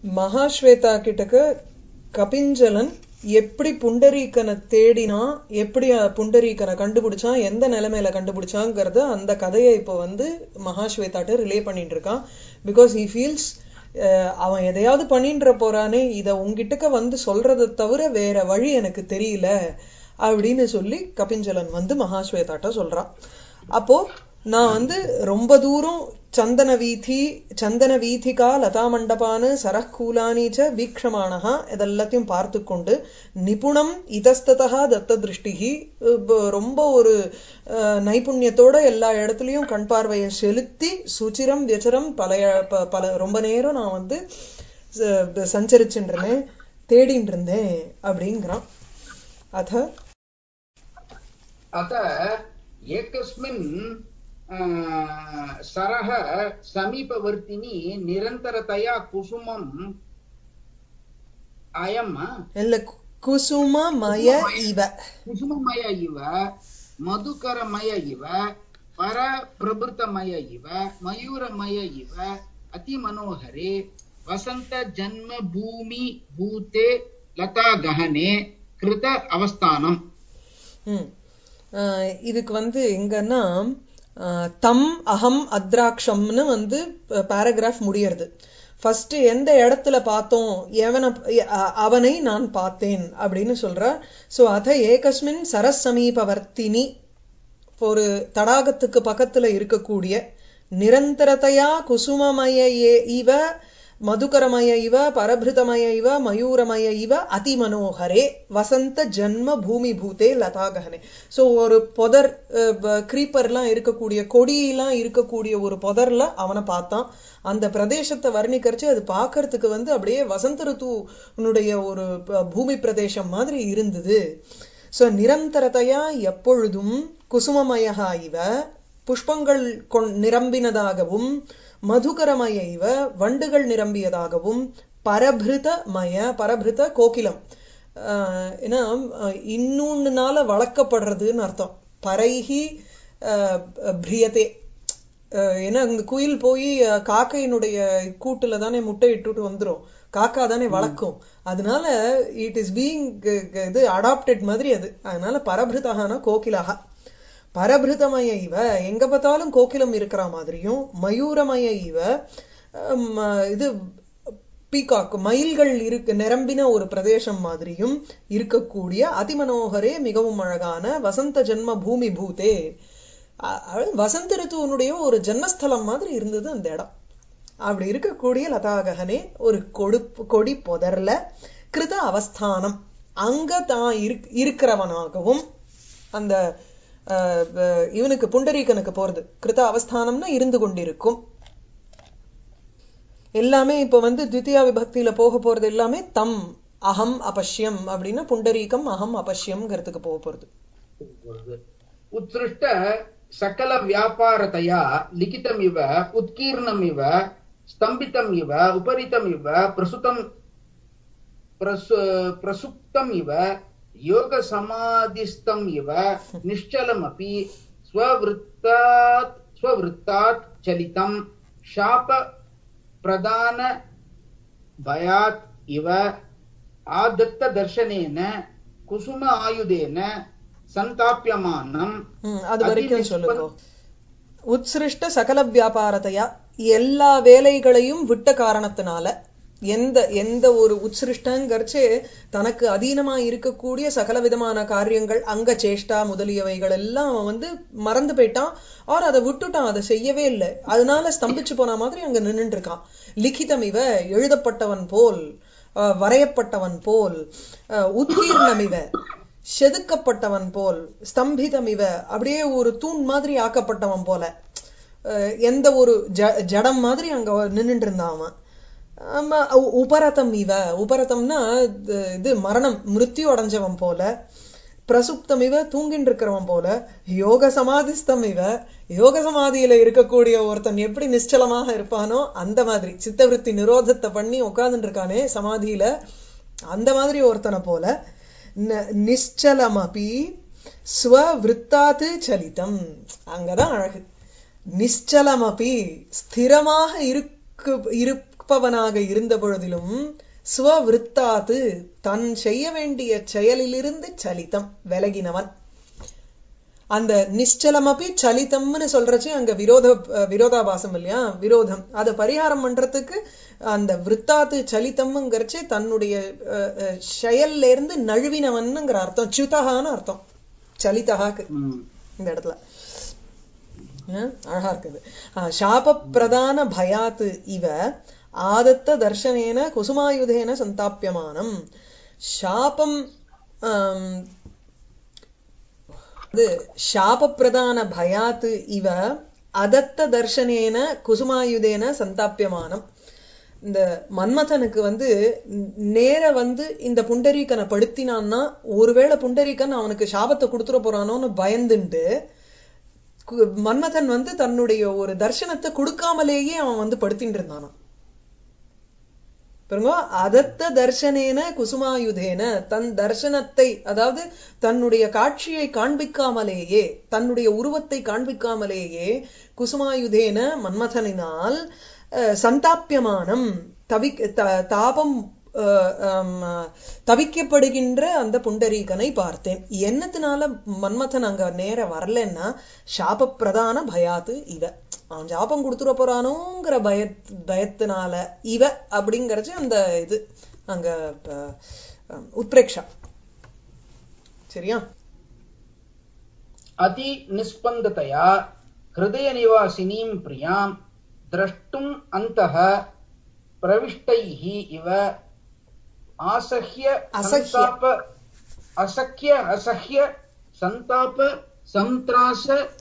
மகாஸ்வேதா கிட்டக்க கபிஞ்சலன் எப்படி புண்டரீகனை தேடினா எப்படி அஹ், புண்டரீகனை கண்டுபிடிச்சான் எந்த நிலைமையில கண்டுபிடிச்சாங்கிறத அந்த கதையை இப்போ வந்து மகாஸ்வேதாட்ட ரிலே பண்ணிட்டு இருக்கான் பிகாஸ் ஹி ஃபீல்ஸ் அவன் எதையாவது பண்ணின்ற போறானே இத உங்ககிட்டக்க வந்து சொல்றதை தவிர வேற வழி எனக்கு தெரியல அப்படின்னு சொல்லி கபிஞ்சலன் வந்து மகாஸ்வேதாட்ட சொல்றான் அப்போ நான் வந்து ரொம்ப தூரம் சந்தன வீதி சந்தன வீதிகா லதா மண்டபானு சரக்கூலானி ச வீக்ஷமானஹா இதெல்லாத்தையும் பார்த்து கொண்டு நிபுணம் இதஸ்ததா தத்த திருஷ்டிகி ப- ரொம்ப ஒரு அஹ், நைபுண்யத்தோட எல்லா இடத்துலயும் கண் பார்வையை செலுத்தி சுச்சிரம் வியச்சரம் பல ப- பல ரொம்ப நேரம் நான் வந்து ச- சஞ்சரிச்சுட்டு இருந்தேன் தேடிட்டு இருந்தேன் அப்படிங்கிறான் அத अत एकस्मिन् आ, सरः समीपवर्तिनि निरन्तरतया कुसुमम् अयम् இல்ல கு- குசுமமய இவ कुसुममय इव मधुकरमय इव परप्रभृतमय इव मयूरमय इव अतिमनोहरे वसन्तजन्मभूमि भूते लतागहने कृत अवस्थानम् ம். ஆஹ் இதுக்கு வந்து எங்கன்னா ஆஹ் தம் அகம் அத்ராக்ஷம்னு வந்து பாராகிராஃப் முடியறது ஃபர்ஸ்ட் எந்த இடத்துல பார்த்தோம் எவனை அ- அவனை நான் பார்த்தேன் அப்படின்னு சொல்ற சோ அத ஏகஸ்மின் சரஸ் சமீபவர்த்தினி ஒரு தடாகத்துக்கு பக்கத்துல இருக்கக்கூடிய நிரந்தரத்தையா குசுமமய ஏ- இவ மதுகரமய இவ பரபிருதமய இவ மயூரமய இவ அதிமனோகரே வசந்த ஜன்ம பூமி பூதே லதாகஹனே சோ ஒரு புதர் கிரீப்பர்லாம் இருக்கக்கூடிய கொடியெல்லாம் இருக்கக்கூடிய ஒரு புதர்ல அவனை பார்த்தான் அந்த பிரதேசத்தை வர்ணிக்கரிச்சு அது பார்க்கறதுக்கு வந்து அப்படியே வசந்த ருத்துனுடைய ஒரு ப- பூமி பிரதேசம் மாதிரி இருந்தது சோ நிரந்தரத்தையா எப்பொழுதும் குசுமமயகா இவ புஷ்பங்கள் கொண் நிரம்பினதாகவும் மதுகரமய இவ வண்டுகள் நிரம்பியதாகவும் பரபிருதமய பரபிருத கோகிலம் ஆஹ் ஏன்னா ஆஹ் இன்னொன்னுனால வளர்க்கப்படுறதுன்னு அர்த்தம் பரைஹி ஆஹ் பிரியதே ஆஹ் ஏன்னா இந்த குயில் போய் ஆஹ் காக்கையினுடைய கூட்டுல தானே முட்டை இட்டுட்டு வந்துரும் காக்கா தானே வளர்க்கும் அதனால இட் இஸ் பீயிங் இது அடாப்டட் மாதிரி அது அதனால பரபிருதகான கோகிலகா பரபிருதமய இவ எங்க பார்த்தாலும் கோகிலம் இருக்கிற மாதிரியும் மயூரமய இவ ஹம், இது பீகாக் மயில்கள் இருக்கு நிரம்பின ஒரு பிரதேசம் மாதிரியும் இருக்கக்கூடிய அதிமனோகரே மிகவும் அழகான வசந்த ஜென்ம பூமி பூதே அ- அ- வசந்த ரித்துவனுடைய ஒரு ஜென்மஸ்தலம் மாதிரி இருந்தது அந்த இடம் அப்படி இருக்கக்கூடிய லதாககனே ஒரு கொடு கொடி புதர்ல கிருத அவஸ்தானம் அங்க தான் இருக்- இருக்கிறவனாகவும் அந்த அஹ், அஹ், இவனுக்கு புண்டரீகனுக்கு போறது கிருத அவஸ்தானம்னா இருந்து கொண்டிருக்கும் எல்லாமே இப்ப வந்து த்விதியா விபக்தியில போக போறது எல்லாமே தம் அகம் அபஷ்யம் அப்படின்னா புண்டரீகம் அகம் அபஷ்யம்ங்கிறதுக்கு போக போறது उत्सृष्ट सकल व्यापारतया लिखितमिव उत्कीर्णमिव स्तम्भितमिव उपरितमिव प्रसुतं प्रसु प्रसुप्तमिव योगसमाधिस्थम् इव निश्चलमपि स्ववृत्तात् स्ववृत्तात् चलितं शापप्रदान भयात् इव आदत्तदर्शनेन कुसुम आयुधेन सन्ताप्यमानम् ம், அது வரைக்கும் சொல்லுங்க உத்சிருஷ்ட சகல வியாபாரத்தையா எல்லா வேலைகளையும் விட்ட காரணத்தினால எந்த எந்த ஒரு உத்சிருஷ்டங்கிறச்சே தனக்கு அதீனமா இருக்கக்கூடிய சகல விதமான காரியங்கள் அங்க சேஷ்டா முதலியவைகள் எல்லாம் அவன் வந்து மறந்து போயிட்டான் ஆர் அதை விட்டுட்டான் அதை செய்யவே இல்லை அதனால ஸ்தம்பிச்சு போன மாதிரி அங்க நின்னுட்டு இருக்கான் லிখিতம் இவ எழுதப்பட்டவன் போல் அஹ், வரையப்பட்டவன் போல் அஹ், உத்கீர்ணம் இவ செதுக்கப்பட்டவன் போல் ஸ்தம்பிதம் இவ அப்படியே ஒரு தூண் மாதிரி ஆக்கப்பட்டவன் போல அஹ் எந்த ஒரு ஜ- ஜடம் மாதிரி அங்க நின்னுட்டு இருந்தான் அவன் ஆமா, உ- உபரதம் இவ உபரதம்னா இது இது மரணம் மிருத்யு அடைஞ்சவன் போல பிரசுப்தம் இவ தூங்கிட்டு இருக்கிறவன் போல யோக சமாதிஸ்தம் இவ யோக சமாதியில இருக்கக்கூடிய ஒருத்தன் எப்படி நிശ്ചலமாக இருப்பானோ அந்த மாதிரி சித்தவருத்தி நிரோதத்தை பண்ணி உட்கார்ந்துட்டு இருக்கானே சமாதியில அந்த மாதிரி ஒருத்தனை போல ந- நிశ్చலமபி ஸ்வவிருத்தாத்து சலிதம் அங்கதான் அழகு நிశ్చலமபி ஸ்திரமாக இருக்கு பார்ப்பவனாக இருந்த பொழுதிலும் ஸ்வவிருத்தாது தன் செய்ய வேண்டிய செயலிலிருந்து சலிதம் விலகினவன் அந்த நிశ్చலமபி சலிதம்னு சொல்றச்சு அங்க விரோத அஹ், விரோதாபாசம் இல்லையா விரோதம் அதை பரிகாரம் பண்றதுக்கு அந்த விருத்தாத்து சலிதம்ங்கிறச்சு தன்னுடைய அஹ், அஹ், செயல்ல இருந்து நழுவினவன்னுங்கிற அர்த்தம் சுதகான்னு அர்த்தம் சலிதகாக்கு ம். இந்த இடத்துல அஹ், அழகா இருக்குது அஹ், சாப பிரதான பயாத்து இவ ஆதத்த தர்ஷனேன குசுமாயுதேன சந்தாப்பியமானம் சாபம் ஆம், இது சாப பிரதான பயாத்து இவ அதத்த தர்ஷனேன குசுமாயுதேன சந்தாப்பியமானம் இந்த மன்மதனுக்கு வந்து ந- நேர வந்து இந்த புண்டரீகனை படுத்தினான்னா ஒருவேளை புண்டரீகன் அவனுக்கு சாபத்தை கொடுத்துட போறானோன்னு பயந்துண்டு கு- மன்மதன் வந்து தன்னுடைய ஒரு தர்சனத்தை கொடுக்காமலேயே அவன் வந்து படுத்திட்டு இருந்தானாம் பாருங்க அதத்த தர்ஷனேன குசுமாயுதேன தன் தர்சனத்தை அதாவது தன்னுடைய காட்சியை காண்பிக்காமலேயே தன்னுடைய உருவத்தை காண்பிக்காமலேயே குசுமாயுதேன மன்மதனினால் அஹ், சந்தாப்பியமானம் தவி த- தாபம் அஹ், ஆம், தவிக்கப்படுகின்ற அந்த புண்டரீகனை பார்த்தேன் என்னத்தினால மன்மதன் அங்க நேர வரலன்னா சாப பிரதான பயாத்து இவ அவன் ஜாபம் கொடுத்துட போறானோங்கிற பய பயத்தினால இவ அப்படிங்கறது அந்த இது அங்க ப- உத்பிரேக்ஷா சரியா अति निस्पन्दतया हृदयनिवासिनीं प्रियां द्रष्टुम् अन्तः प्रविष्टैः इव आसह्य असह्य। सन्ताप असह्य असह्य सन्ताप सन्त्रास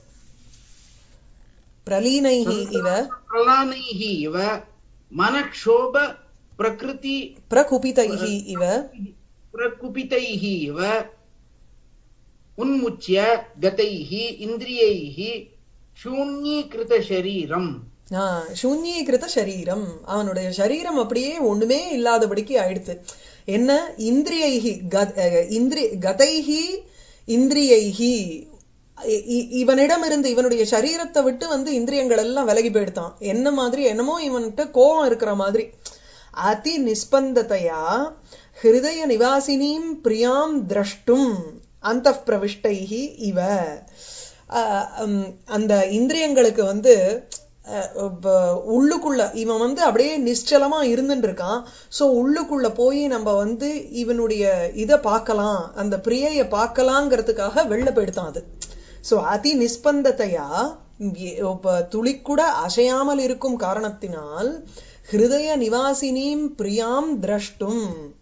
பிரலீனைஹி இவ प्रलानैः इव मनक्षोभ प्रकृति பிரகுபிதைஹி இவ प्रकुपितैः इव उन्मुच्य गतैः इन्द्रियैः शून्यीकृतशरीरम् ஆ, சூன்யீகிருத சரீரம் அவனுடைய சரீரம் அப்படியே ஒண்ணுமே இல்லாதபடிக்கு ஆயிடுத்து என்ன இந்திரியைஹி கத்- அஹ், இந்திரி கதைஹி இந்திரியைஹி இ- இ- இவனிடமிருந்து இவனுடைய சரீரத்தை விட்டு வந்து இந்திரியங்கள் எல்லாம் விலகி போயிடுதான் என்ன மாதிரி என்னமோ இவன்கிட்ட கோபம் இருக்கிற மாதிரி அதி நிஸ்பந்ததையா ஹிருதய நிவாசினீம் பிரியாம் திரஷ்டும் அந்த பிரவிஷ்டைஹி இவ அஹ், உம், அந்த இந்திரியங்களுக்கு வந்து அஹ், ப- உள்ளுக்குள்ள இவன் வந்து அப்படியே நிశ్చலமா இருந்துட்டு இருக்கான் சோ உள்ளுக்குள்ள போய் நம்ம வந்து இவனுடைய இத பார்க்கலாம் அந்த பிரியைய பார்க்கலாங்கிறதுக்காக வெளில போயிடுதான் அது சோ அதி நிஸ்பந்தத்தையா இங்கே இப்ப துளிக்கூட அசையாமல் இருக்கும் காரணத்தினால் ஹிருதய நிவாசினீம் பிரியாம் திரஷ்டும்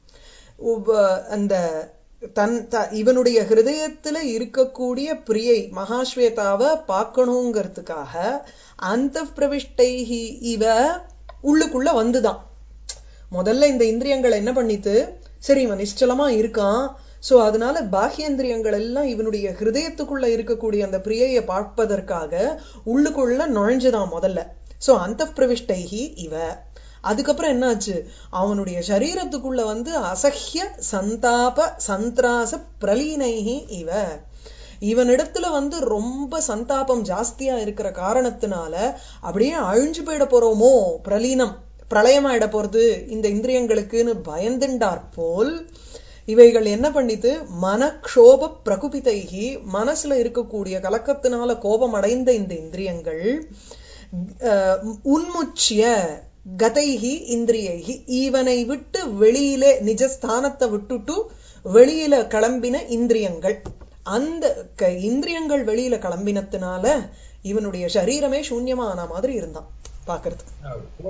உவ- அந்த தன் த- இவனுடைய ஹிருதயத்துல இருக்கக்கூடிய பிரியை மகாஸ்வேதாவை பார்க்கணுங்கிறதுக்காக அந்த பிரவிஷ்டைஹி இவ உள்ளுக்குள்ள வந்துதான் முதல்ல இந்த இந்திரியங்கள் என்ன பண்ணித்து சரி இவன் நிശ്ചலமா இருக்கான் சோ அதனால பாஹ்யேந்திரியங்கள் எல்லாம் இவனுடைய ஹிருதயத்துக்குள்ள இருக்கக்கூடிய அந்த பிரியையை பார்ப்பதற்காக உள்ளுக்குள்ள நுழைஞ்சுதான் முதல்ல சோ அந்த பிரவிஷ்டைஹி இவ அதுக்கப்புறம் என்னாச்சு அவனுடைய சரீரத்துக்குள்ள வந்து அசஹ்ய சந்தாப சந்திராச பிரலீனைஹி இவ இவனிடத்துல வந்து ரொம்ப சந்தாபம் ஜாஸ்தியா இருக்கிற காரணத்தினால அப்படியே அழிஞ்சு போயிட போறோமோ பிரலீனம் பிரளயமாயிட போறது இந்த இந்திரியங்களுக்குன்னு பயந்துண்டார் போல் இவைகள் என்ன பண்ணித்து மனக்ஷோப பிரகுபிதைகி மனசுல இருக்கக்கூடிய கலக்கத்தினால கோபம் அடைந்த இந்த இந்திரியங்கள் அஹ், உன்முச்சிய கதைகி இந்திரியைகி இவனை விட்டு வெளியிலே நிஜஸ்தானத்தை விட்டுட்டு வெளியில கிளம்பின இந்திரியங்கள் அந்த க- இந்திரியங்கள் வெளியில கிளம்பினத்தினால இவனுடைய சரீரமே சூன்யமான மாதிரி இருந்தான் பாக்குறதுக்கு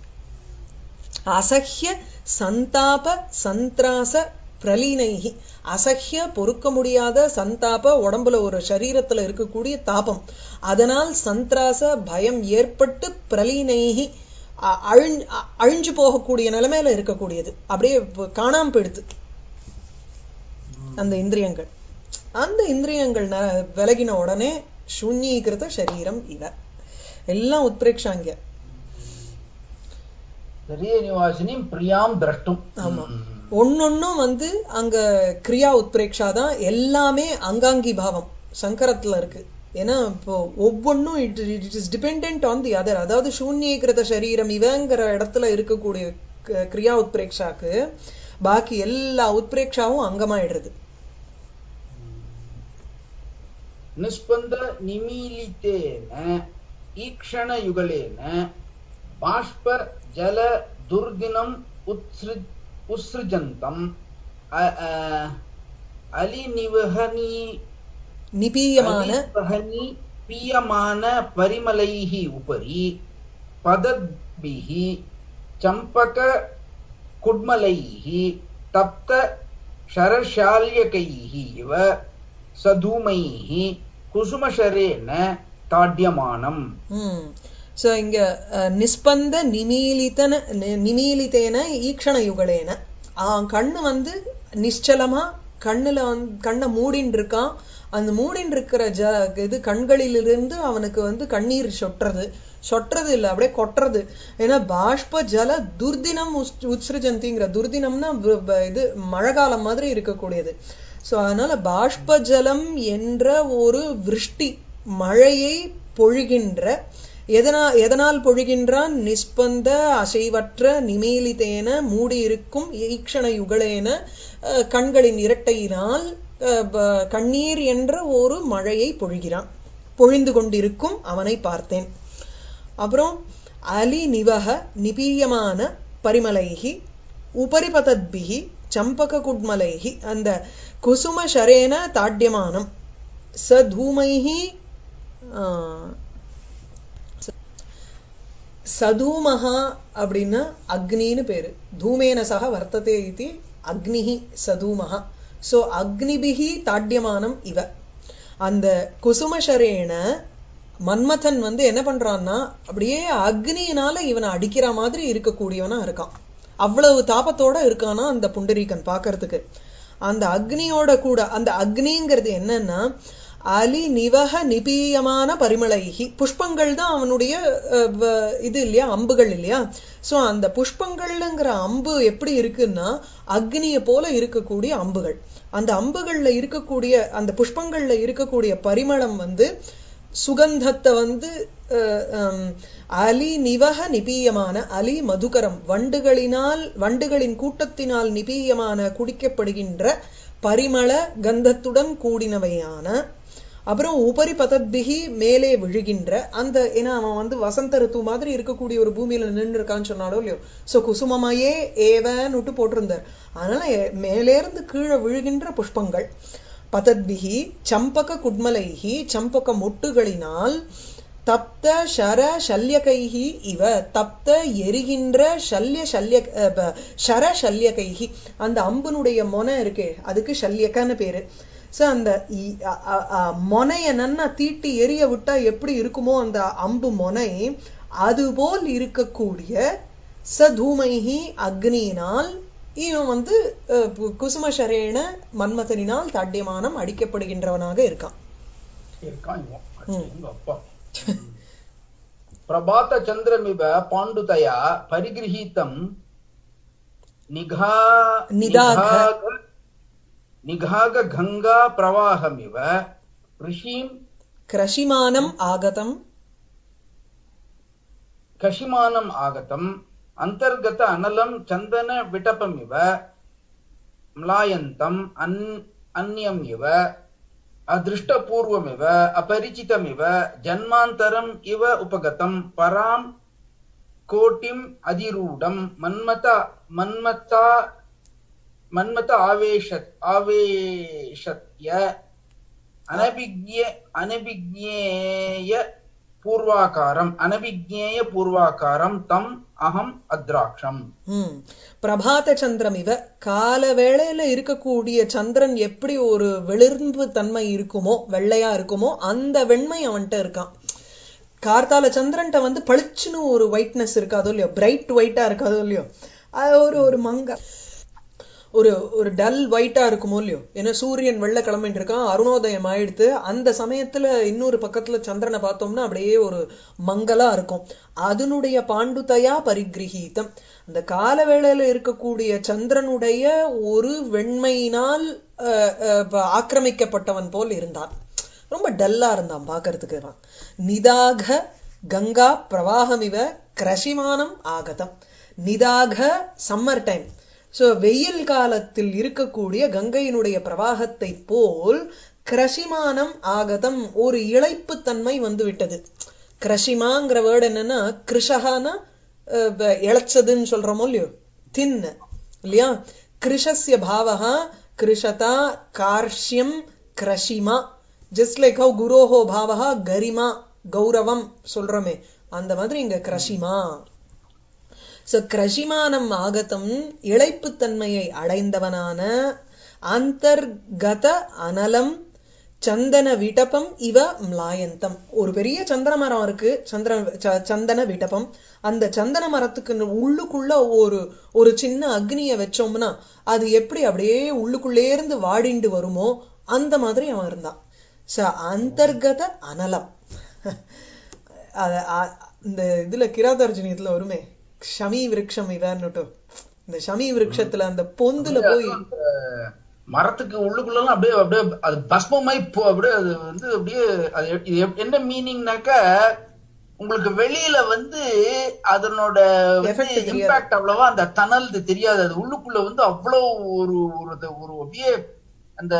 அசஹ்ய சந்தாப சந்திராச பிரலீனைகி அசஹ்ய பொறுக்க முடியாத சந்தாப உடம்புல ஒரு சரீரத்துல இருக்கக்கூடிய தாபம் அதனால் சந்திராச பயம் ஏற்பட்டு பிரலீனைகி அ- அழிஞ்- அ- அழிஞ்சு போகக்கூடிய நிலைமையில இருக்கக்கூடியது அப்படியே இப்ப காணாம போயிடுது அந்த இந்திரியங்கள் அந்த இந்திரியங்கள் ந- விலகின உடனே சூன்யீகிருத சரீரம் இவ எல்லாம் உத்பிரேக்ஷாங்க हृदयनिवासिनीं प्रियां द्रष्टुम् ஆமா ஒன்னொன்னும் வந்து அங்க கிரியா உத்பிரேக்ஷா தான் எல்லாமே அங்காங்கி பாவம் சங்கரத்துல இருக்கு ஏன்னா இப்போ ஒவ்வொன்றும் it it is depend on the other அதாவது சூன்யீகிருத சரீரம் இவங்கிற இடத்துல இருக்கக்கூடிய க- கிரியா உத்பிரேக்ஷாக்கு பாக்கி எல்லா உத்பிரேக்ஷாவும் அங்கமாயிடுறது निस्पन्द निमीलितेन ईक्षणयुगलेन बाष्प जल दुर्दिनम् उत्सृ उत्सृजन्तम् अ- अ- अलिनिवहनी நிபீயமான अलिवहनी पीयमान परिमलैः उपरि पदद्भिः चम्पक कुड्मलैः तप्त शरशाल्यकैः इव सधूमैः कुसुमशरेण ताड्यमानम् ம் ஸோ இங்க அஹ், நிஸ்பந்த நிமீலித்தன நி- நிமீலித்தேன ஈக்ஷண யுகலேன ஆ, கண்ணு வந்து நிശ്ചலமா கண்ணுல வந்து கண்ணை மூடின்னு இருக்கான் அந்த மூடின்னு இருக்கிற ஜ இது கண்களிலிருந்து அவனுக்கு வந்து கண்ணீர் சொட்டுறது சொட்டுறது இல்ல அப்படியே கொட்டுறது ஏன்னா பாஷ்ப ஜல துர்தினம் உஸ்- உத்ஸ்ருஜந்திங்கிற துர்தினம்னா வ- வ- இது மழை காலம் மாதிரி இருக்கக்கூடியது சோ அதனால பாஷ்ப ஜலம் என்ற ஒரு விருஷ்டி மழையை பொழிகின்ற எதனா எதனால் பொழிகின்றான் நிஸ்பந்த அசைவற்ற நிமீலித்தேன மூடியிருக்கும் ஈக்ஷண யுகலேன அஹ், கண்களின் இரட்டையினால் அஹ், ப- கண்ணீர் என்ற ஒரு மழையை பொழிகிறான் பொழிந்து கொண்டிருக்கும் அவனை பார்த்தேன் அப்புறம் அலி நிவக நிபீயமான பரிமலைகி உபரிபதத்பிகி சம்பக குட்மலைகி அந்த குசும ஷரேன தாட்யமானம் ச தூமைஹி ஆ, சதூமஹா அப்படின்னா அக்னின்னு பேரு தூமேன சக வர்த்ததே இது அக்னிஹி சதூமஹா சோ அக்னிபிகி தாட்யமானம் இவ அந்த குசுமஷரேன மன்மதன் வந்து என்ன பண்றான்னா அப்படியே அக்னியினால இவனை அடிக்கிற மாதிரி இருக்கக்கூடியவனா இருக்கான் அவ்வளவு தாபத்தோட இருக்கானா அந்த புண்டரீகன் பார்க்கிறதுக்கு அந்த அக்னியோட கூட அந்த அக்னிங்கிறது என்னன்னா அலி நிவக நிபீயமான பரிமளைகி புஷ்பங்கள் தான் அவனுடைய அஹ், வ- இது இல்லையா அம்புகள் இல்லையா சோ அந்த புஷ்பங்கள்ங்கிற அம்பு எப்படி இருக்குன்னா அக்னியை போல இருக்கக்கூடிய அம்புகள் அந்த அம்புகள்ல இருக்கக்கூடிய அந்த புஷ்பங்கள்ல இருக்கக்கூடிய பரிமளம் வந்து சுகந்தத்தை வந்து அஹ், ஹம், அலி நிவக நிபீயமான அலி மதுகரம் வண்டுகளினால் வண்டுகளின் கூட்டத்தினால் நிபீயமான குடிக்கப்படுகின்ற பரிமள கந்தத்துடன் கூடினவையான அப்புறம் உபரி பதத்பிகி மேலே விழுகின்ற அந்த ஏன்னா அவன் வந்து வசந்த ரித்து மாதிரி இருக்கக்கூடிய ஒரு பூமியில நின்று இருக்கான்னு சொன்னாலோ இல்லையோ சோ குசுமமையே ஏவன்னு விட்டு போட்டிருந்தார் அதனால எ- மேலேருந்து கீழே விழுகின்ற புஷ்பங்கள் பதத்பிகி சம்பக குட்மலைகி சம்பக மொட்டுகளினால் தப்த ஷர சல்யகைஹி இவ தப்த எரிகின்ற சல்ய சல்ய அஹ், ப- ஷர சல்யகைஹி அந்த அம்புனுடைய மொனை இருக்கே அதுக்கு சல்யக்கன்னு பேரு சோ அந்த இ- அ- அ- அ- மொனைய நன்னா தீட்டி எரிய விட்டா எப்படி இருக்குமோ அந்த அம்பு மொனை அதுபோல் இருக்கக்கூடிய சதூமைஹி அக்னியினால் இவன் வந்து அஹ், பு- குசுமஷரேன மன்மதனினால் தாட்டியமானம் அடிக்கப்படுகின்றவனாக இருக்கான் இருக்கான் இவன் எங்க அப்பா பிரபாத சந்திரமிவ பாண்டுதயா பரிகிரஹீதம் நிகா நிதாக. நிகாக நிகாக கங்கா பிரவாகமிவ ரிஷீம் கிரஷிமானம் ஆகதம் கஷிமானம் ஆகதம் அந்தர்கத அனலம் சந்தன விட்டபமிவ म्लायन्तम् अन् अन्यम् इव अदृष्टपूर्वमिव अपरिचितमिव जन्मान्तरम् इव उपगतम् पराम् कोटिम् अधिरूढम् मन्मत मन्मता मन्मत आवेश आवेशत्य अनभिज्ञ अनभिज्ञेय पूर्वाकारम् अनभिज्ञेय पूर्वाकारम् तम् अहम् अद्राक्षम् ம் பிரபாத சந்திரம் இவ கால வேளையில இருக்கக்கூடிய சந்திரன் எப்படி ஒரு வெளிர்ம்பு தன்மை இருக்குமோ வெள்ளையா இருக்குமோ அந்த வெண்மை அவன்கிட்ட இருக்கான் கார்த்தால சந்திரன்ட்ட வந்து பளிச்சுன்னு ஒரு ஒயிட்னஸ் இருக்காதோ இல்லையோ பிரைட் ஒயிட்டா இருக்காதோ இல்லையோ அது ஒரு ஒரு மங்க ஒரு ஒரு டல் ஒயிட்டா இருக்குமோ இல்லையோ ஏன்னா சூரியன் வெள்ளை கிளம்பிட்டு இருக்கான் அருணோதயம் ஆயிடுத்து அந்த சமயத்துல இன்னொரு பக்கத்துல சந்திரனை பார்த்தோம்னா அப்படியே ஒரு மங்கலா இருக்கும் அதனுடைய பாண்டுதயா பரிகிரகீதம் அந்த கால வேளையில இருக்கக்கூடிய சந்திரனுடைய ஒரு வெண்மையினால் அஹ், அஹ், ப- ஆக்கிரமிக்கப்பட்டவன் போல் இருந்தான் ரொம்ப டல்லா இருந்தான் பார்க்கறதுக்கு இவன். நிதாக கங்கா பிரவாகமிவ கிரசிமானம் ஆகதம் நிதாக சம்மர் டைம் சோ வெயில் காலத்தில் இருக்கக்கூடிய கங்கையினுடைய பிரவாகத்தை போல் கிரசிமானம் ஆகதம் ஒரு இளைப்பு தன்மை வந்து விட்டது கிரஷிமாங்கிற வேர்டு என்னன்னா கிருஷகானா அஹ், வ- இளைச்சதுன்னு சொல்றோமோ இல்லையோ தின் இல்லையா கிருஷஸ்ய பாவகா கிருஷதா கார்ஷ்யம் கிரஷிமா ஜஸ்ட் லைக் ஹவு குரோஹோ பாவகா கரிமா கௌரவம் சொல்றோமே அந்த மாதிரி இங்க கிரஷிமா சோ கிரஷிமானம் ஆகதம் இளைப்புத்தன்மையை அடைந்தவனான அந்தர்கத அனலம் சந்தன விடபம் இவ மிளாயந்தம் ஒரு பெரிய சந்தன மரம் இருக்கு சந்திர ச- சந்தன விடபம் அந்த சந்தன மரத்துக்கு உள்ளுக்குள்ள ஒரு ஒரு சின்ன அக்னிய வச்சோம்னா அது எப்படி அப்படியே உள்ளுக்குள்ளே இருந்து வாடிண்டு வருமோ அந்த மாதிரி அவன் இருந்தான் ச அந்தர்கத அனலம் அத- அ- இந்த இதுல கிராதார்ஜுனியத்துல வருமே ஷமி விருட்சம் இவன்னுட்டு இந்த ஷமி விருட்சத்துல அந்த பொந்துல போய் அந்த மரத்துக்கு உள்ளுக்குள்ள அப்படியே அப்படியே அது பஸ்மமாய் போ அப்படியே அது வந்து அப்படியே அது எப்- இது எப்- என்ன மீனிங்னாக்கா உங்களுக்கு வெளியில வந்து அதனோட Effect தெரியாது. இம்பாக்ட் அவ்வளவா அந்த டனல் தெரியாது அது உள்ளுக்குள்ள வந்து அவ்வளவு ஒரு ஒரு இது- ஒரு அப்படியே அந்த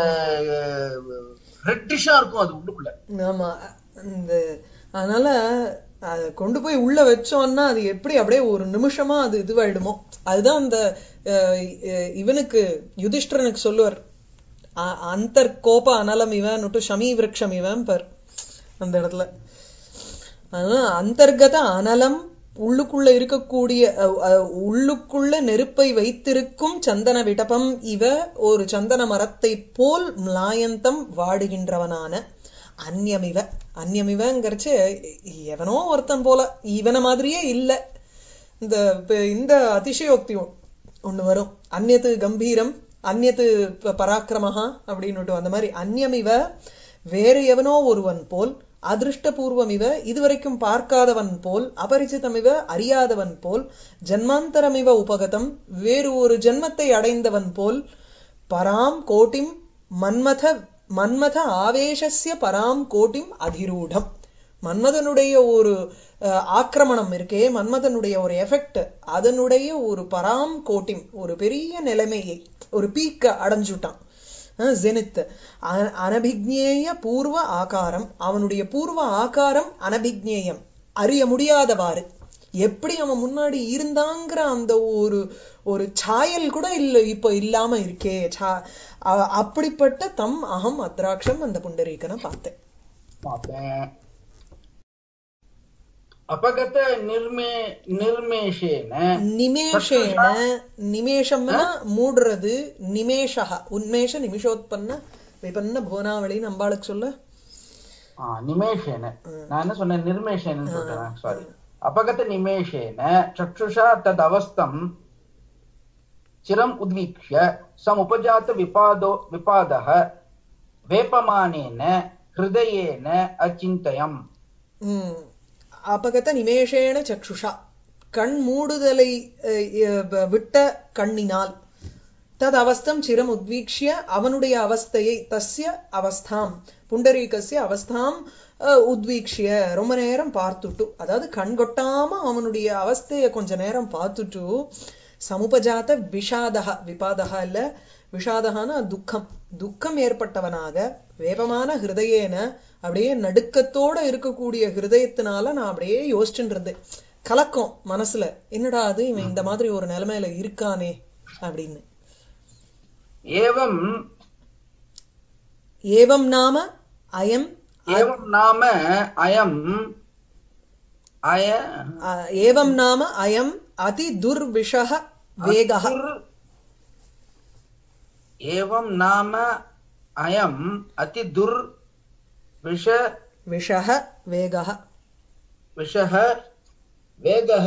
ரெட்டிஷா இருக்கும் அது உள்ளுக்குள்ள ஆமா இந்த அதனால அத கொண்டு போய் உள்ள வச்சோம்னா அது எப்படி அப்படியே ஒரு நிமிஷமா அது இதுவாயிடுமோ அதுதான் அந்த அஹ், அஹ், இவனுக்கு யுதிஷ்டரனுக்கு சொல்லுவார் அ- அந்தர் கோப அனலம் இவன்னுட்டு ஷமி விரக்ஷம் இவன் பர் அந்த இடத்துல அதனால அந்தர்கத அனலம் உள்ளுக்குள்ள இருக்கக்கூடிய அஹ், அஹ், உள்ளுக்குள்ள நெருப்பை வைத்திருக்கும் சந்தன விடபம் இவ ஒரு சந்தன மரத்தை போல் மிளாயந்தம் வாடுகின்றவனான அந்யமிவ அந்யமிவங்கிறச்சு எவனோ ஒருத்தன் போல இவன மாதிரியே இல்ல இந்த இப்ப இந்த அதிசயோக்தி ஒ- ஒண்ணு வரும் அந்நத்து கம்பீரம் அந்நத்து ப- பராக்கிரமஹா அப்படின்னுட்டு அந்த மாதிரி அந்யமிவ வேறு எவனோ ஒருவன் போல் அதிருஷ்டபூர்வம் இவ இதுவரைக்கும் பார்க்காதவன் போல் அபரிச்சிதமிவ அறியாதவன் போல் ஜன்மாந்தரமிவ உபகதம் வேறு ஒரு ஜென்மத்தை அடைந்தவன் போல் பராம் கோட்டிம் மன்மத மன்மத ஆவேசஸ்ய பராம் கோட்டிம் அதிரூடம் மன்மதனுடைய ஒரு அஹ், ஆக்கிரமணம் இருக்கே மன்மதனுடைய ஒரு எஃபெக்ட் அதனுடைய ஒரு பராம் கோட்டிம் ஒரு பெரிய நிலைமையை ஒரு பீக்க அடைஞ்சுட்டான் ஜெனித் அனபிக்ஞேய பூர்வ ஆகாரம் அவனுடைய பூர்வ ஆகாரம் அனபிக்ஞேயம் அறிய முடியாதவாறு எப்படி அவன் முன்னாடி இருந்தாங்கிற அந்த ஒரு ஒரு சாயல் கூட இல்ல இப்ப இல்லாம இருக்கே சா- அ- அப்படிப்பட்ட தம் அகம் அத்ராட்சம் அந்த புண்டரீகனை பார்த்தேன் பார்த்தேன் அபகத நிர்மே நிர்மேஷேன நிமேஷேன நிமேஷம்னா மூடுறது நிமேஷா உன்மேஷ நிமிஷோத்பன்ன விபன்ன புவனாவளின்னு அம்பாளுக்கு சொல்ல ஆ, நிமேஷேன நான் என்ன சொன்னேன் நிர்மேஷேன சொல்றேன் சாரி அபகத நிமேஷேன சக்ஷுஷா தத் அவஸ்தம் சிரம் உத்வீக்ஷ்ய சமுபஜாத விபாதோ விபாதः வேப்பமானேன ஹிருதயேன அச்சிந்தயம் ம். அபகத நிமேஷேன சக்ஷுஷா கண் மூடுதலை அஹ், அஹ், விட்ட கண்ணினால் தத் அவஸ்தம் சிரம் உத்வீக்ஷ்ய அவனுடைய அவஸ்தையை தஸ்ய அவஸ்தாம் புண்டரீகஸ்ய அவஸ்தாம் அஹ், உத்வீக்ஷ்ய ரொம்ப நேரம் பார்த்துட்டு அதாவது கண் கொட்டாம அவனுடைய அவஸ்தைய கொஞ்ச நேரம் பார்த்துட்டு சமுபஜாத விஷாதக விபாதகா இல்ல விஷாதகான துக்கம் துக்கம் ஏற்பட்டவனாக வேகமான ஹிருதயேன அப்படியே நடுக்கத்தோட இருக்கக்கூடிய ஹிருதயத்தினால நான் அப்படியே யோசிச்சுட்டு இருந்தேன் கலக்கம் மனசுல என்னடா அது இவன் இந்த மாதிரி ஒரு நிலைமையில இருக்கானே அப்படின்னு ஏவம் ஏவம் நாம அயம் ஏவம் நாம அயம் அய அ- ஏவம் நாம அயம் அதி துர்விஷக வேகः அசுர் ஏவம் நாம அயம் அதி துர் விஷ விஷக வேகः விஷः வேகः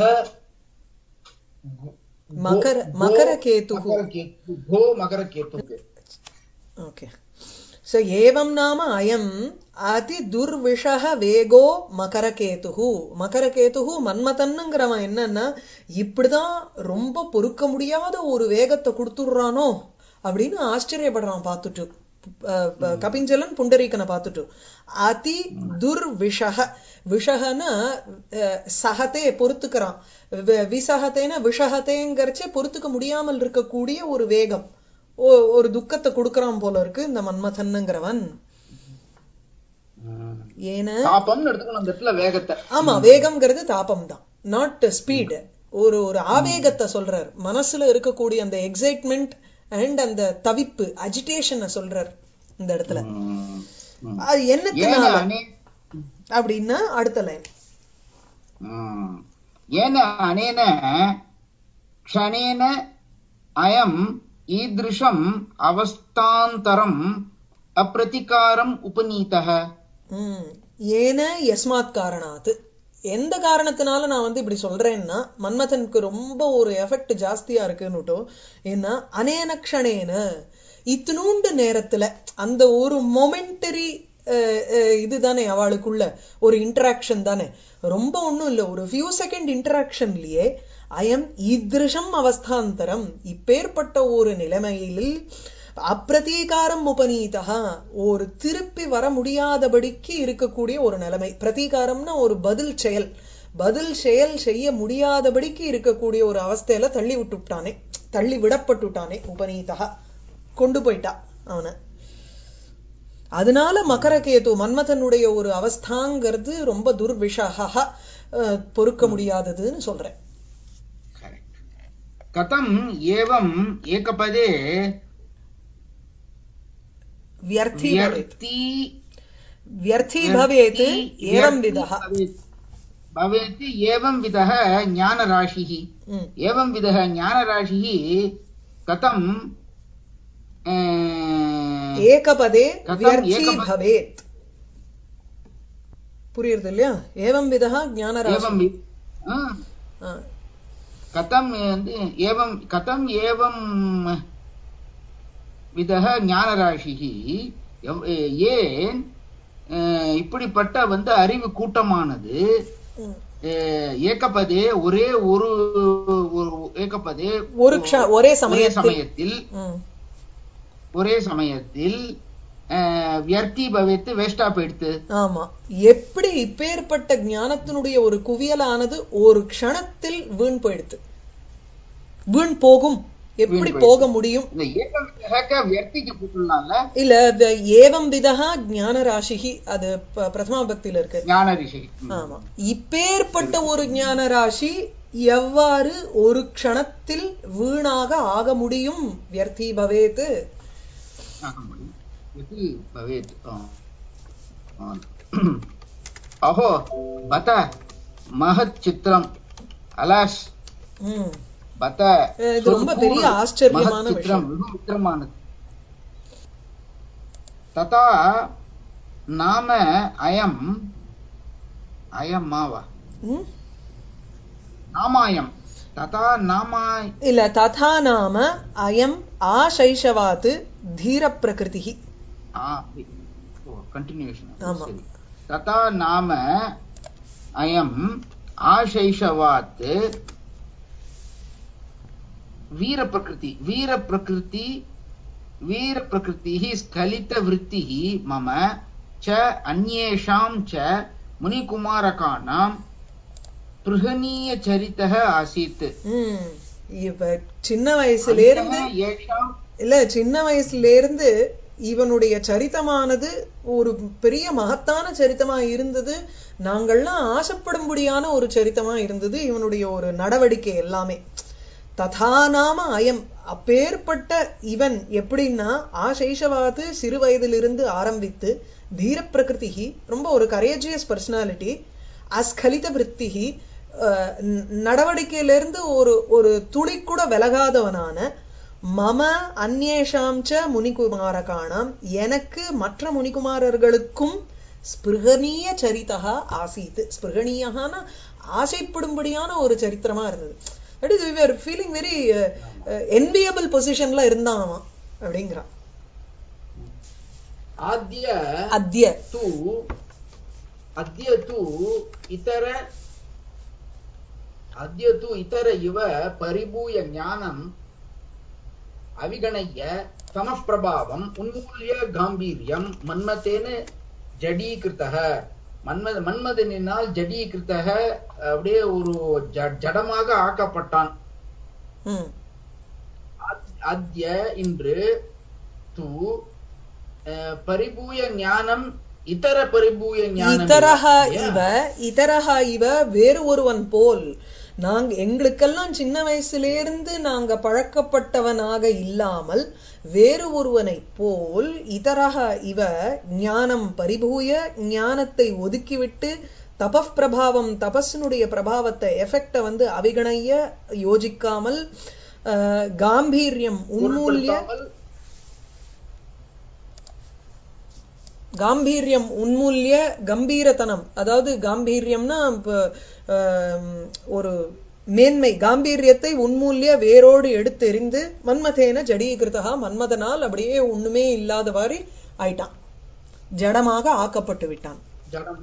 மகர மகரகேதுः மகரகேத்து கோ மகரகேத்து ஓகே சோ ஏவம் நாம அயம் அதி துர்விஷக வேகோ மகரகேதுஹு மகரகேதுஹு மன்மதன்னுங்கிறவன் என்னன்னா இப்படிதான் ரொம்ப பொறுக்க முடியாத ஒரு வேகத்தை கொடுத்துடுறானோ அப்படின்னு ஆச்சரியப்படுறான் பார்த்துட்டு அஹ், ப- கபிஞ்சலன் புண்டரீகனை பார்த்துட்டு அதி துர்விஷக விஷகன்னா அஹ், சகத்தே பொறுத்துக்கிறான் வி- விசகத்தேன விஷகத்தேங்கிறச்சே பொறுத்துக்க முடியாமல் இருக்கக்கூடிய ஒரு வேகம் ஓ- ஒரு துக்கத்தை கொடுக்கறான் போல இருக்கு இந்த மன்மதன்னுங்கிறவன் ம். ஏன தாபம்னு எடுத்துக்கணும் அந்த இடத்துல வேகத்தை ஆமா வேகம்ங்கிறது தாபம் தான் நாட் ஸ்பீடு ஒரு ஒரு ஆவேகத்தை சொல்றார் மனசுல இருக்கக்கூடிய அந்த எக்ஸைட்மெண்ட் அண்ட் அந்த தவிப்பு அஜிடேஷனை சொல்றார் இந்த இடத்துல ம். ம். அது ஏன என்னத்தினால அனே அப்படின்னா அடுத்த லைன் ம். येन अनेन क्षणेन अयम् ईदृशम् अवस्थान्तरम् अप्रतिकारम् उपनीतः ம். ஏன யஸ்மாத் காரணாத்து எந்த காரணத்தினால நான் வந்து இப்படி சொல்றேன்னா மன்மதனுக்கு ரொம்ப ஒரு எஃபெக்ட் ஜாஸ்தியா இருக்குன்னுட்டோ ஏன்னா அனேன க்ஷணேன இத்தினூண்டு நேரத்துல அந்த ஒரு மொமெண்டரி இதுதானே அவளுக்குள்ள ஒரு இன்டராக்ஷன் தானே ரொம்ப ஒண்ணும் இல்ல ஒரு ஃபியூ செகண்ட் இன்டராக்ஷன்லயே அயம் ஈதிருஷம் அவஸ்தாந்தரம் இப்பேற்பட்ட ஒரு நிலைமையில் அப்பிரதீகாரம் உபநீதா ஒரு திருப்பி வர முடியாதபடிக்கு இருக்கக்கூடிய ஒரு நிலைமை பிரதீகாரம்னா ஒரு பதில் செயல் பதில் செயல் செய்ய முடியாதபடிக்கு இருக்கக்கூடிய ஒரு அவஸ்தையில தள்ளி விட்டுட்டானே தள்ளி விடப்பட்டுட்டானே உபநீதா கொண்டு போயிட்டா அவனை அதனால மகரகேது மன்மதனுடைய ஒரு அவஸ்தாங்கிறது ரொம்ப துர்விஷகா அஹ், பொறுக்க முடியாததுன்னு சொல்றேன் कथम् एवम् एकपदे வியர்த்தி பவேத் व्यर्थी வியர்த்தி பவேத் ஏவம் விதா भवेत् भवेत् एवं विधः ज्ञानराशिः ம் एवं विधः ज्ञानराशिः कथम् अ, ஏகபதே கதம் வியர்த்தி ஏகப- பவேத் புரியுறது இல்லையா ஏவம் விதா ஞானராசி एवं वि- आ, ஆ, कथम् வந்து एवं कथम् एवं விதः ஞானராசிகி எவ்- ஏன் அஹ், இப்படிப்பட்ட வந்து அறிவு கூட்டமானது ம். அஹ், ஏகபதே ஒரே ஒரு ஒரு ஏகபதே ஒரு க்ஷ ஒரே ஒரே சமயத்தில் சமயத்தில் ம். ஒரே சமயத்தில் அஹ், வியர்த்தி பவித்து வேஸ்டா போயிடுத்து ஆமா எப்படி இப்பேற்பட்ட ஞானத்தினுடைய ஒரு குவியலானது ஒரு க்ஷணத்தில் வீண் போயிடுது வீண் போகும் எப்படி வீண் போக முடியும் இந்த ஏக வியர்த்திக்கு கூட்டலாம்ல இல்ல இந்த ஏவம் விதா ஞான ராசிகி அது ப- பிரதமா பக்தியில இருக்கு ஞான ரிஷி ஆமா இப்பேற்பட்ட ஒரு ஞான ராசி எவ்வாறு ஒரு க்ஷணத்தில் வீணாக ஆக முடியும் வியர்த்தி பவேத் इति भवेत् अहो बत महत् चित्रम् अलास् ம். बत இது ரொம்ப பெரிய ஆச்சரியமான महत् चित्रं बहु उत्तममानत् तथा नाम अयम् अयं मा वा ம். नामायं तथा नामाय இல்ல ததா நாம அயம் ஆசைஷவாத் தீர பிரகிருதி கண்டினியூஷன் ஆமா. சரி ததா நாம அயம் ஆசைஷவாத் வீர பிரகிருதி வீர பிரகிருதி வீர பிரகிருதிः स्खलितवृत्तिः मम च अन्येषां च मुनिकुमारकाणां पृहनीयचरितः आसीत् ம். இப்ப சின்ன வயசுல இருந்து अन्तः येषां இல்ல சின்ன வயசுல இருந்து இவனுடைய சரித்தமானது ஒரு பெரிய மகத்தான சரித்தமா இருந்தது நாங்கள்லாம் ஆசைப்படும்படியான ஒரு சரித்தமா இருந்தது இவனுடைய ஒரு நடவடிக்கை எல்லாமே ததா நாம அயம் அப்பேற்பட்ட இவன் எப்படின்னா ஆசைஷவாது சிறு வயதிலிருந்து ஆரம்பித்து தீர பிரகிருதி ரொம்ப ஒரு கரேஜியஸ் பர்சனாலிட்டி அஸ்கலித விற்த்திகி நடவடிக்கையிலிருந்து ஒரு ஒரு துளி கூட விலகாதவனான மம அந்நேஷாம் ச முனிகுமாரகாணாம் எனக்கு மற்ற முனிகுமாரர்களுக்கும் ஸ்பிருகணீய சரிதா ஆசீத் ஸ்பிருகணீயகான ஆசைப்படும்படியான ஒரு சரித்திரமா இருந்தது that is we are feeling very enviable பொசிஷன்ல இருந்தான் அவன் அப்படிங்கிறான் आद्य அத்ய तु अद्य तु इतर अद्य तु इतर इव परिभूय ज्ञानम् अविगणय्य तमः प्रभावम् उन्मूल्य गाम्भीर्यम् मन्मथेन ஜடீகிருத்தக மன்மத மன்மதனினால் ஜடீகிருத்தக அப்படியே ஒரு ஜ- ஜடமாக ஆக்கப்பட்டான் ம் அத்- அத்ய இன்று து அஹ், பரிபூய ஞானம் இதர பரிபூய ஞானம் இதரஹ இல்லையா? இவ இதரஹ இவ வேறு ஒருவன் போல் நாங்க எங்களுக்கெல்லாம் சின்ன வயசுலேருந்து நாங்க பழக்கப்பட்டவனாக இல்லாமல் வேறு ஒருவனைப் போல் இதரஹ இவ ஞானம் பரிபூய ஞானத்தை ஒதுக்கிவிட்டு தபப் பிரபாவம் தபஸினுடைய பிரபாவத்தை எஃபெக்ட வந்து அவிகணைய யோசிக்காமல் அஹ், காம்பீரியம் உன்மூல்ய பொருட்படுத்தாமல் காம்பீரியம் உன்மூல்ய கம்பீரத்தனம் அதாவது காம்பீரியம்னா இப்ப, ஆம், ஒரு மேன்மை காம்பீரியத்தை உன்மூல்ய வேரோடு எடுத்தெறிந்து மன்மதேன ஜடீகிருதா மன்மதனால் அப்படியே ஒண்ணுமே இல்லாதவாறு ஆயிட்டான் ஜடமாக ஆக்கப்பட்டு விட்டான் ஜடம்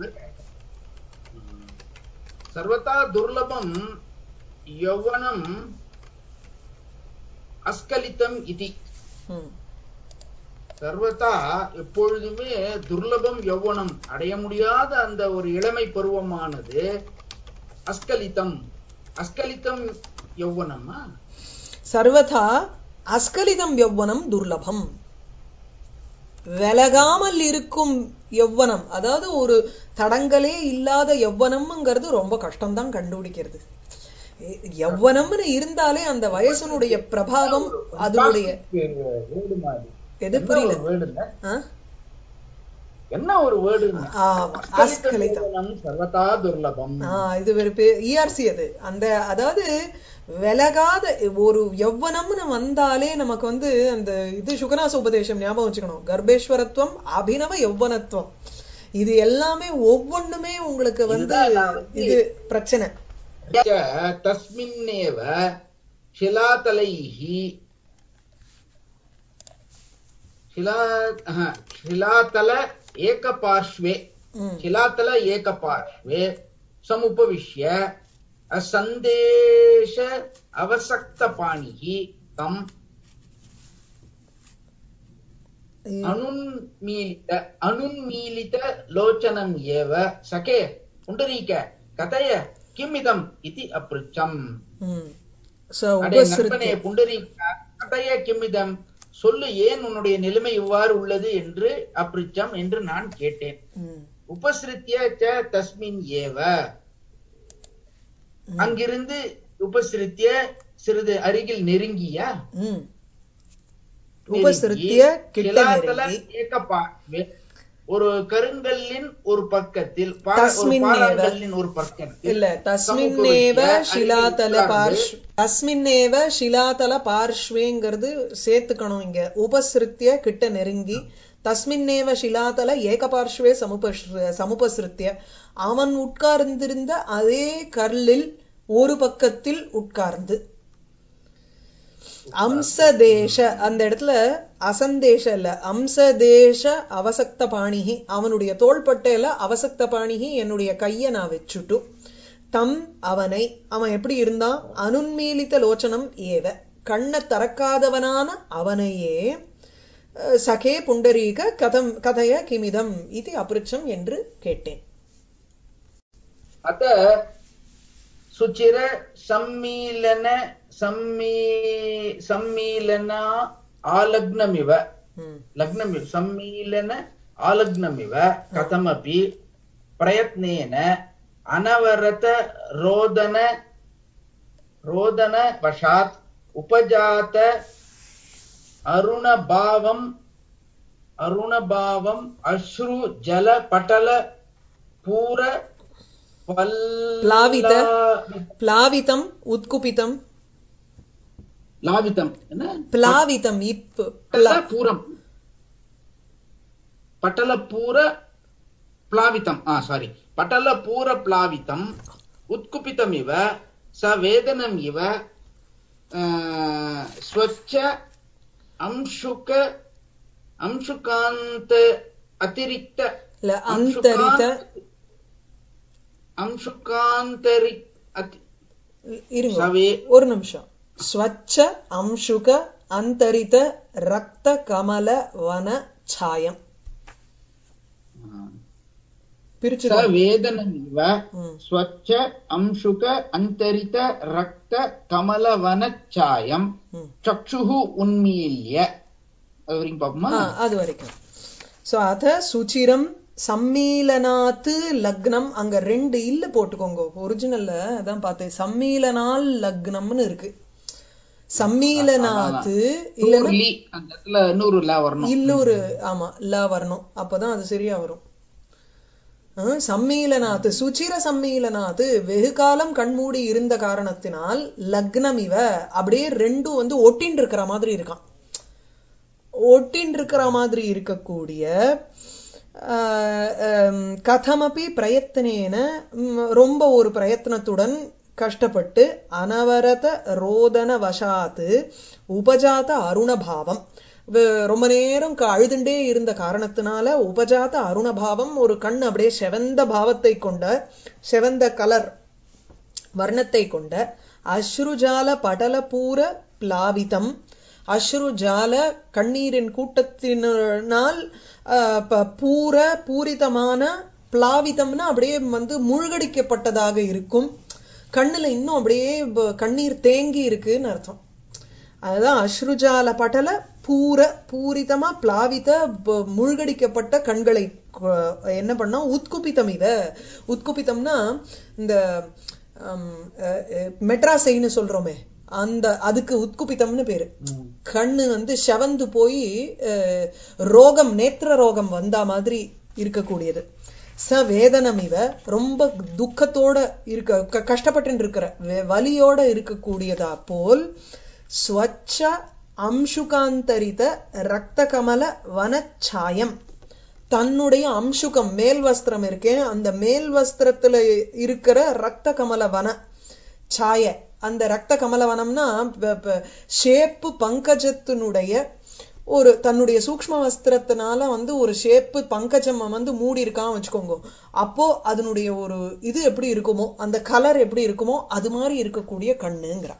சர்வதா துர்லபம் யௌவனம் அஸ்கலிதம் இதி ம். சர்வதா எப்பொழுதுமே துர்லபம் யௌவனம் அடைய முடியாத அந்த ஒரு இளமை பருவமானது அஸ்கலிதம் அஸ்கலிதம் யௌவனமா சர்வதா அஸ்கலிதம் யௌவனம் துர்லபம் விலகாமல் இருக்கும் யௌவனம் அதாவது ஒரு தடங்களே இல்லாத யௌவனம்ங்கிறது ரொம்ப கஷ்டம்தான் கண்டுபிடிக்கிறது எ- யௌவனம்னு இருந்தாலே அந்த வயசனுடைய பிரபாவம் அதனுடைய வேர்டு மாதிரி எது என்ன புரியல ஒரு வேர்டுங்க ஆ? என்ன ஒரு வேர்டு ஆ, அஸ்கலிதம் சர்வதா துர்லபம் ஆ, இது ஒரு இஆர்சி அது அந்த அதாவது விலகாத ஒரு யௌவனம்னு வந்தாலே நமக்கு வந்து அந்த இது சுகநாச உபதேசம் ஞாபகம் வச்சுக்கணும் கர்ப்பேஸ்வரத்துவம் அபினவ யௌவனத்துவம் இது எல்லாமே ஒவ்வொன்றுமே உங்களுக்கு வந்து இதுதான் நான் வந்து- இது பிரச்சனை च तस्मिन्नेव शिलातलैः शिला हा, शिलातल एकपार्श्वे ம், शिलातल एकपार्श्वे समुपविश्य असन्देश अवसक्तपाणिः तम् अनुन्मीलित अनुन्मीलित लोचनम् एव सखे पुण्डरीक कथय किमिदम् इति अपृच्छम् ம். So, அடே உபசிருத்தி நண்பனே புண்டரீக கதைய கிம்மிதம் சொல்லு ஏன் உன்னுடைய நிலைமை இவ்வாறு உள்ளது என்று அப்ரிச்சம் என்று நான் கேட்டேன் ம், உபசிருத்திய ச தஸ்மின் ஏவ அங்கிருந்து உபசிருத்திய சிறிது அருகில் நெருங்கிய ம். உபசிருத்திய கிட்ட கிளாத்தல நெருங்கி ஏகப்பா ஒரு கருங்கல்லின் ஒரு பக்கத்தில் பா- ஒரு தஸ்மின்னேவ. பாறாங்கல்லின் ஒரு பக்கத்தில் இல்ல தஸ்மின்னேவ சமுபவிஷ்ய ஷிலாதல அருகில் பார்ஷ் தஸ்மின்னேவ ஷிலாதல பார்ஷ்வேங்கிறது சேர்த்துக்கணும் இங்க உபசிருத்திய கிட்ட நெருங்கி தஸ்மின்னேவ ஷிலாதல ஏகபார்ஷ்வே சமுபஸ் சமுபசிருத்திய அவன் உட்கார்ந்திருந்த அதே கல்லில் ஒரு பக்கத்தில் உட்கார்ந்து அம்சதேஷ அந்த இடத்துல அசந்தேஷ இல்ல அம்சதேஷ அவசக்த பாணிகி அவனுடைய தோள்பட்டையில அவசக்த பாணிகி என்னுடைய கைய நான் வச்சுட்டு தம் அவனை அவன் எப்படி இருந்தான் அனுன்மீலித்த லோச்சனம் ஏவ கண்ணை திறக்காதவனான அவனையே அஹ், சகே புண்டரீக கதம் கதைய கிமிதம் இது அபிருச்சம் என்று கேட்டேன் अत सुचिर सम्मीलन सम्मी सम्मीलन आलग्नमिव ம், लग्नमिव सम्मीलन आलग्नमिव कथमपि प्रयत्नेन अनवरत रोदन रोदन वशात् उपजात अरुणभावम् अरुणभावम् अश्रु जल पटल पूर प्लावित பிளாவிதம் உத்குபிதம் லாவிதம் என்ன பிளாவிதம் இப் பட்டல பூரம் பட்டல பூர பிளாவிதம் ஆ சாரி பட்டல பூர பிளாவிதம் உத்குபிதம் இவ ச வேதனம் இவ ஆஹ், ஸ்வச்ச அம்சுக அம்சுகாந்த அதிரிக்த இல்ல அந்தரித அம்சுகாந்தரி அதி இருங்க சவே ஒரு நிமிஷம் ஸ்வச்ச அம்சுக அந்தரித ரக்த கமல வன சாயம் பிரிச்சு स वेदनमिव ம். स्वच्छ अंशुक अन्तरित रक्त कमलवनच्छायम् ம். चक्षुः उन्मील्य அது வரைக்கும் பாப்போமா ஆ, அது வரைக்கும் சோ அத சுச்சிரம் சம்மீலனாத்து லக்னம் அங்க ரெண்டு இல்ல போட்டுக்கோங்க ஒரிஜினல்ல அதான் பார்த்தேன் சம்மீலனால் லக்னம்னு இருக்கு சம்மீலனாத்து இல்லன்னா லி அந்த இடத்துல இன்னொரு ல வரணும் இல்லொரு ஆமா ல வரணும் அப்பதான் அது சரியா வரும் ஆ, சம்மீலனாத்து சுச்சிர சம்மீலனாத்து வெகு காலம் கண்மூடி இருந்த காரணத்தினால் லக்னம் இவ அப்படியே ரெண்டும் வந்து ஒட்டின்னு இருக்கிற மாதிரி இருக்கான் ஒட்டின்னு இருக்கிற மாதிரி இருக்கக்கூடிய ஆஹ், ஹம், கதமபி பிரயத்தனேன ம், ரொம்ப ஒரு பிரயத்தனத்துடன் கஷ்டப்பட்டு அனவரத ரோதன வசாத்து உபஜாத அருணபாவம் வ- ரொம்ப நேரம் க- அழுதுண்டே இருந்த காரணத்தினால உபஜாத அருணபாவம் ஒரு கண் அப்படியே செவந்த பாவத்தை கொண்ட செவந்த கலர் வர்ணத்தை கொண்ட அஸ்ருஜால படலபூர பிளாவிதம் அஸ்ருஜால கண்ணீரின் கூட்டத்தினால் ஆஹ், ப- பூர பூரிதமான பிளாவிதம்னா அப்படியே வந்து மூழ்கடிக்கப்பட்டதாக இருக்கும் கண்ணுல இன்னும் அப்படியே ப- கண்ணீர் தேங்கி இருக்குன்னு அர்த்தம் அதுதான் அஸ்ருஜால படல பூர பூரிதமா பிளாவித ப- மூழ்கடிக்கப்பட்ட கண்களை கொ- என்ன பண்ணா உத்குபிதம் இவ உத்குபிதம்னா இந்த ஹம், அஹ், அஹ், மெட்ராசைன்னு சொல்றோமே அந்த அதுக்கு உத்குபிதம்னு பேரு ம். கண்ணு வந்து செவந்து போய் அஹ், ரோகம் நேத்திர ரோகம் வந்தா மாதிரி இருக்கக்கூடியது ச வேதனம் இவ ரொம்ப துக்கத்தோட இருக்க க- கஷ்டப்பட்டு இருக்கிற வே- வலியோட இருக்கக்கூடியதா போல் ஸ்வச்ச அம்சுகாந்தரித ரத்த கமல வனச்சாயம் தன்னுடைய அம்சுகம் மேல் வஸ்திரம் இருக்கே அந்த மேல் வஸ்திரத்துல இருக்கிற ரத்த கமல வன சாய அந்த ரத்த கமலவனம்னா ஷேப்பு பங்கஜத்தினுடைய ஒரு தன்னுடைய சூக்ஷ்ம வஸ்திரத்தினால வந்து ஒரு ஷேப்பு பங்கஜம் வந்து மூடி இருக்கான்னு வச்சுக்கோங்க அப்போ அதனுடைய ஒரு இது எப்படி இருக்குமோ அந்த கலர் எப்படி இருக்குமோ அது மாதிரி இருக்கக்கூடிய கண்ணுங்கிறா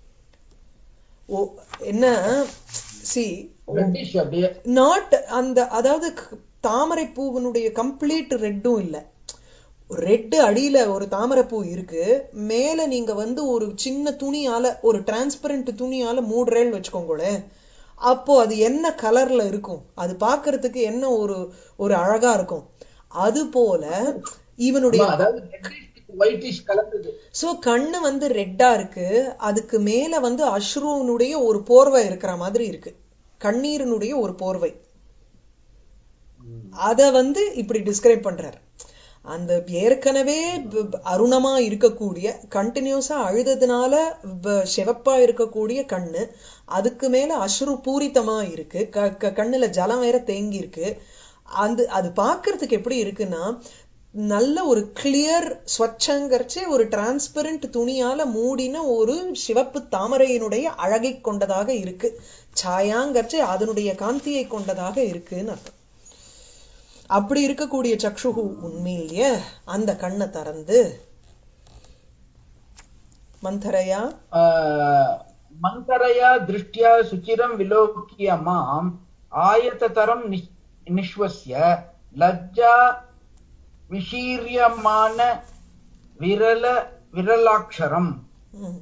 ஓ என்ன சி Reddish அப்படியே நாட் அந்த அதாவது க- தாமரை பூவினுடைய கம்ப்ளீட் ரெட்டும் இல்ல ரெட்டு அடியில ஒரு தாமரைப்பூ இருக்கு மேல நீங்க வந்து ஒரு சின்ன துணியால ஒரு டிரான்ஸ்பரண்ட் துணியால மூடுறேன்னு வச்சுக்கோங்களேன் அப்போ அது என்ன கலர்ல இருக்கும் அது பார்க்கிறதுக்கு என்ன ஒரு ஒரு அழகா இருக்கும் அது போல இவனுடைய ஆமா, அதாவது ஒயிட்டிஷ் கலந்தது சோ கண்ணு வந்து ரெட்டா இருக்கு அதுக்கு மேல வந்து அஸ்ருனுடைய ஒரு போர்வை இருக்கிற மாதிரி இருக்கு கண்ணீரினுடைய ஒரு போர்வை அத வந்து இப்படி டிஸ்கிரைப் பண்றாரு அந்த ஏற்கனவே ப- ப- அருணமா இருக்கக்கூடிய கண்டினியூஸா அழுததுனால வ- சிவப்பா இருக்கக்கூடிய கண்ணு அதுக்கு மேல அஸ்ரு பூரித்தமா இருக்கு க- க- கண்ணுல ஜலம் வேற தேங்கி இருக்கு அந்த அது பார்க்கிறதுக்கு எப்படி இருக்குன்னா நல்ல ஒரு கிளியர் ஸ்வச்சங்கரிச்சு ஒரு டிரான்ஸ்பரண்ட் துணியால மூடின ஒரு சிவப்பு தாமரையினுடைய அழகை கொண்டதாக இருக்கு சாயாங்கரிச்சு அதனுடைய காந்தியை கொண்டதாக இருக்குன்னு அர்த்தம் அப்படி இருக்கக்கூடிய சக்ஷுகு உண்மையிலேயே அந்த கண்ணை திறந்து மந்தரையா ஆஹ், மந்தரயா திருஷ்டியா சுச்சிரம் விலோக்கிய மாம் ஆயத்ததரம் நிஷ்- நிஷ்வஸ்ய லஜ்ஜா விஷீரியமான விரல விரலாட்சரம் ம்,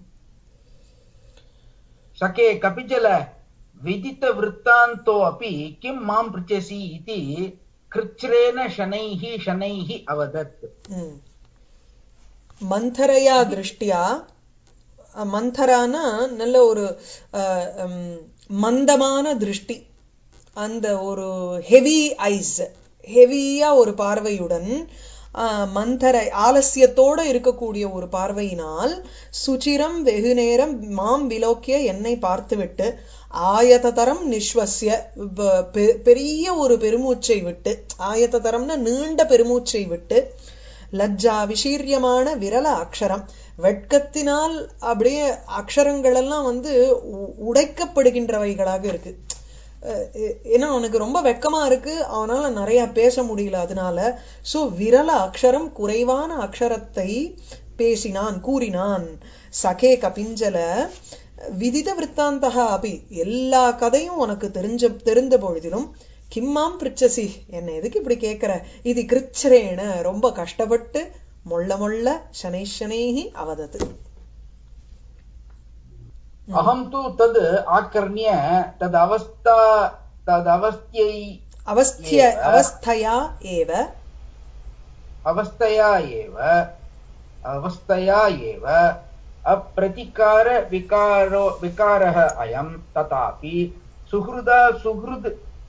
सखे कपिजल विदित वृत्तान्तो अपि किं मां पृच्छसि इति कृच्छ्रेण शनैः शनैः अवदत् ம். மந்தரையா திருஷ்டியா அஹ், மந்தரானா நல்ல ஒரு அஹ், ம், மந்தமான திருஷ்டி அந்த ஒரு ஹெவி ஐஸ் ஹெவியா ஒரு பார்வையுடன் ஆஹ், மந்தரை ஆலசியத்தோட இருக்கக்கூடிய ஒரு பார்வையினால் சுச்சிரம் வெகு நேரம் மாம் விலோக்கிய என்னை பார்த்துவிட்டு ஆயததரம் நிஸ்வசிய வ- பெ- பெரிய ஒரு பெருமூச்சை விட்டு ஆயததரம்னா நீண்ட பெருமூச்சை விட்டு லஜ்ஜா விஷீரியமான விரல அக்ஷரம் வெட்கத்தினால் அப்படியே அக்ஷரங்கள் எல்லாம் வந்து உ- உடைக்கப்படுகின்றவைகளாக இருக்கு அஹ் ஏ- ஏன்னா அவனுக்கு ரொம்ப வெக்கமா இருக்கு அவனால நிறைய பேச முடியல அதனால சோ விரல அக்ஷரம் குறைவான அக்ஷரத்தை பேசினான் கூறினான் சகே கபிஞ்சல விதித விற்த்தாந்தகா அபி எல்லா கதையும் உனக்கு தெரிஞ்ச தெரிந்த பொழுதிலும் கிம்மாம் பிரிச்சசி என்ன எதுக்கு இப்படி கேட்கிற இது கிருச்சரேன ரொம்ப கஷ்டப்பட்டு மொள்ள மொள்ள சனைஷனைஹி அவதது अहं तु तद् आकर्ण्य तद् अवस्था तदवस्थ्यै அவஸ்திய அவஸ்தையா ஏவ अवस्थया एव अवस्थया एव अप्रतिकार विकारो विकारः अयं तथापि सुहृदा सुहृद्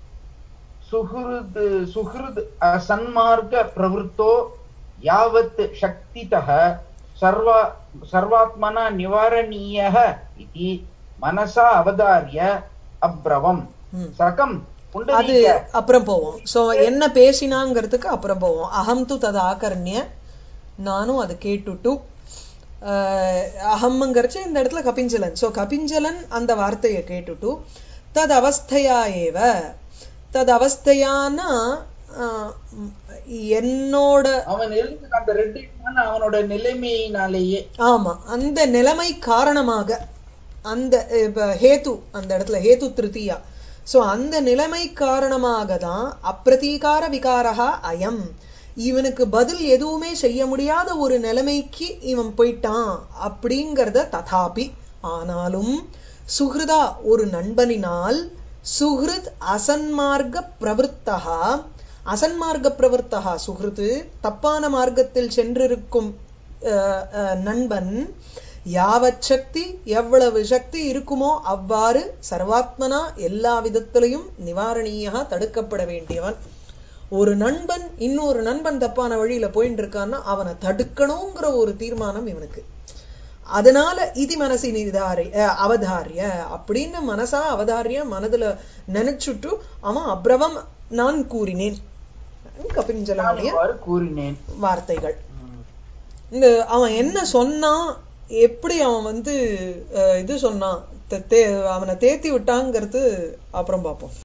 सुहृद् सुहृद् असन्मार्गप्रवृत्तो यावत् शक्तितः सर्वा सर्वात्मना निवारणीयः इति मनसा अवधार्य अब्रवम् ம். सकम् அது पुण्डरीक அப்புறம் போவோம் சோ என்ன பேசினாங்கிறதுக்கு அப்புறம் போவோம் அகம் து தது ஆகர்ணிய நானும் அதை கேட்டுட்டு ஆஹ், அகம்ங்கிறச்சு இந்த இடத்துல கபிஞ்சலன் சோ கபிஞ்சலன் அந்த வார்த்தையை கேட்டுட்டு தது அவஸ்தையா ஏவ தது அவஸ்தையானா ஆஹ், ம், என்னோட அவன் இருந்த அந்த ரெட்டிக்கான அவனோட நிலைமையினாலேயே ஆமா அந்த நிலைமை காரணமாக அந்த இப்ப ஹேது அந்த இடத்துல ஹேது திருத்தியா சோ அந்த நிலைமை காரணமாக தான் அப்பிரதீகார விகாரகா அயம் இவனுக்கு பதில் எதுவுமே செய்ய முடியாத ஒரு நிலைமைக்கு இவன் போயிட்டான் அப்படிங்கறத ததாபி ஆனாலும் சுஹ்ருதா ஒரு நண்பனினால் சுஹ்ருத் அசன்மார்க்க பிரவருத்தகா அசன்மார்க்க பிரவருத்தகா சுஹ்ருது தப்பான மார்க்கத்தில் சென்றிருக்கும் அஹ், அஹ், நண்பன் யாவத் சக்தி எவ்வளவு சக்தி இருக்குமோ அவ்வாறு சர்வாத்மனா எல்லா விதத்திலையும் நிவாரணீயா தடுக்கப்பட வேண்டியவன் ஒரு நண்பன் இன்னொரு நண்பன் தப்பான வழியில போயிட்டு இருக்கான்னா அவனை தடுக்கணுங்கிற ஒரு தீர்மானம் இவனுக்கு அதனால இது மனசி நிதாரி அஹ், அவதாரிய அப்படின்னு மனசா அவதாரிய மனதுல நினைச்சுட்டு அவன் அப்ரவம் நான் கூறினேன் நான் கபிஞ்சலனுடைய இவ்வாறு கூறினேன் வார்த்தைகள் இந்த அவன் என்ன சொன்னான் எப்படி அவன் வந்து அஹ், இது சொன்னான் தே- தே- அவனை தேத்தி விட்டாங்கிறது அப்புறம் பார்ப்போம்